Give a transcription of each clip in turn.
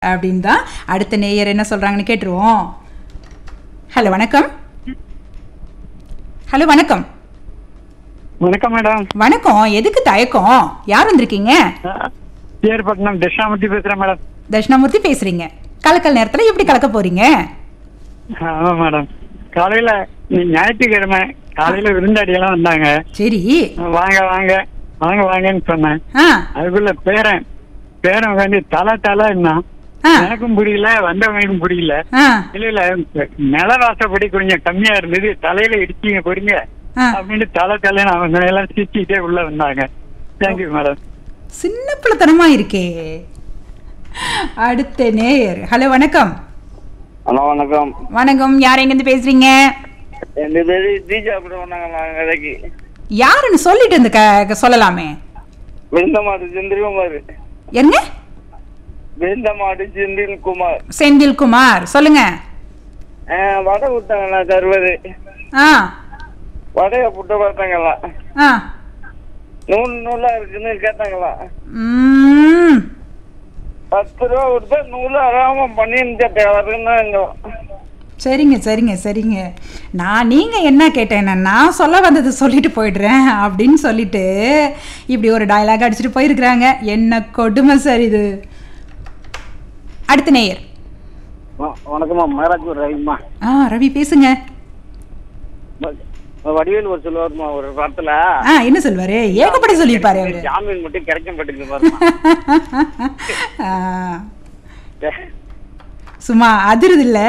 அப்படின்னு தான் அடுத்த நேயர் என்ன சொல்றாங்கன்னு கேட்டுருவோம் ஹலோ வணக்கம் ஹலோ வணக்கம் வணக்கம் மேடம் வணக்கம் எதுக்கு தயக்கம் யார் வந்திருக்கீங்க ஏர்பட்டினம் தட்சிணாமூர்த்தி பேசுறேன் மேடம் தட்சிணாமூர்த்தி பேசுறீங்க கலக்கல் நேரத்துல எப்படி கலக்க போறீங்க ஆமா மேடம் காலையில நீ ஞாயிற்றுக்கிழமை காலையில விருந்தாடி எல்லாம் வந்தாங்க சரி வாங்க வாங்க வாங்க வாங்கன்னு சொன்னேன் ஆ அதுக்குள்ள பேரன் பேரன் வந்து தலை தலைன்னா ஆ எனக்கும் புரியல வந்தவங்களுக்கும் புரியல ஆ இல்ல இல்ல நில வாசப்படி கொஞ்சம் கம்மியா இருந்தது தலையில இடிச்சீங்க போறீங்க ஆ. அப்படின்னு தலை தலைன்னு அவங்க எல்லாம் சிரிச்சுக்கிட்டே உள்ள வந்தாங்க தேங்க்யூ மேடம் சின்ன பிள்ளைத்தனமா இருக்கே அடுத்த நேயர் ஹலோ வணக்கம் ஹலோ வணக்கம் வணக்கம் யார் எங்கேருந்து பேசுறீங்க என் பேரு தீஜா நாங்க கதைக்கு யாருன்னு சொல்லிட்டு இந்த க சொல்லலாமே விருந்தமாடு செந்தில்குமார் என்ன விருந்தமாடு செந்தில்குமார் செந்தில்குமார் சொல்லுங்க ஆ, வடை விட்டாங்களா தருவது ஆ வடையை புட்ட பார்த்தாங்களா ஆ நூல் நூலா இருக்குன்னு கேட்டாங்களா ம் பத்து ரூபா கொடுத்தா நூலு அறாம பண்ணிட்டு வருங்க சரிங்க சரிங்க சரிங்க நான் நீங்கள் என்ன கேட்டேன்னா நான் சொல்ல வந்தது சொல்லிட்டு போயிடுறேன் அப்படின்னு சொல்லிட்டு இப்படி ஒரு டயலாக் அடிச்சுட்டு போயிருக்கிறாங்க என்ன கொடுமை சார் இது அடுத்த நேயர் வணக்கம்மா மகாராஜ்பூர் ரவிம்மா ஆ ரவி பேசுங்க வடிவேல் ஒரு சொல்லுவாருமா ஒரு படத்துல ஆ என்ன சொல்வாரு ஏகப்பட்ட சொல்லியிருப்பாரு அவரு ஜாமீன் மட்டும் கிடைக்க மாட்டேங்குது பாருமா ஆ, சும்மா அதிருது இல்ல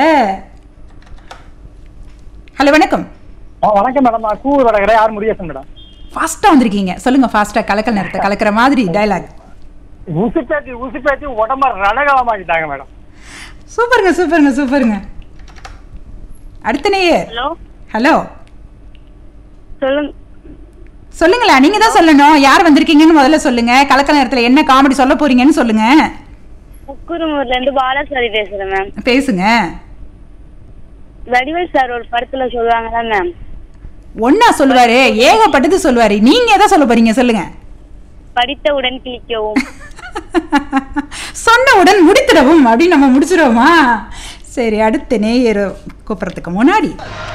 ஹலோ வணக்கம் வணக்கம் மேடம் நான் கூறு வடகரை யார் முருகேசன் மேடம் ஃபாஸ்ட்டாக வந்திருக்கீங்க சொல்லுங்க ஃபாஸ்ட்டாக கலக்கல் நேரத்தை கலக்கிற மாதிரி டயலாக் உசு பேத்தி உசு பேத்தி உடம்ப ரணகலமாக்கிட்டாங்க மேடம் சூப்பருங்க சூப்பருங்க சூப்பருங்க அடுத்த நேயர் ஹலோ ஹலோ சொல்லுங்க சொல்லுங்களா நீங்க தான் சொல்லணும் யார் வந்திருக்கீங்கன்னு முதல்ல சொல்லுங்க கலக்கல் நேரத்துல என்ன காமெடி சொல்ல போறீங்கன்னு சொல்லுங்க முக்குருமூர்ல இருந்து பாலாசாரி பேசுறேன் மேம் பேசுங்க வடிவேல் சார் ஒரு படத்துல சொல்லுவாங்கல்ல மேம் ஒன்னா சொல்லுவாரு ஏகப்பட்டது சொல்லுவாரு நீங்க எதை சொல்ல போறீங்க சொல்லுங்க படித்தவுடன் கிழிக்கவும் சொன்னவுடன் முடித்திடவும் அப்படின்னு நம்ம முடிச்சிடுவோமா சரி அடுத்த நேயர் கூப்பிட்றதுக்கு முன்னாடி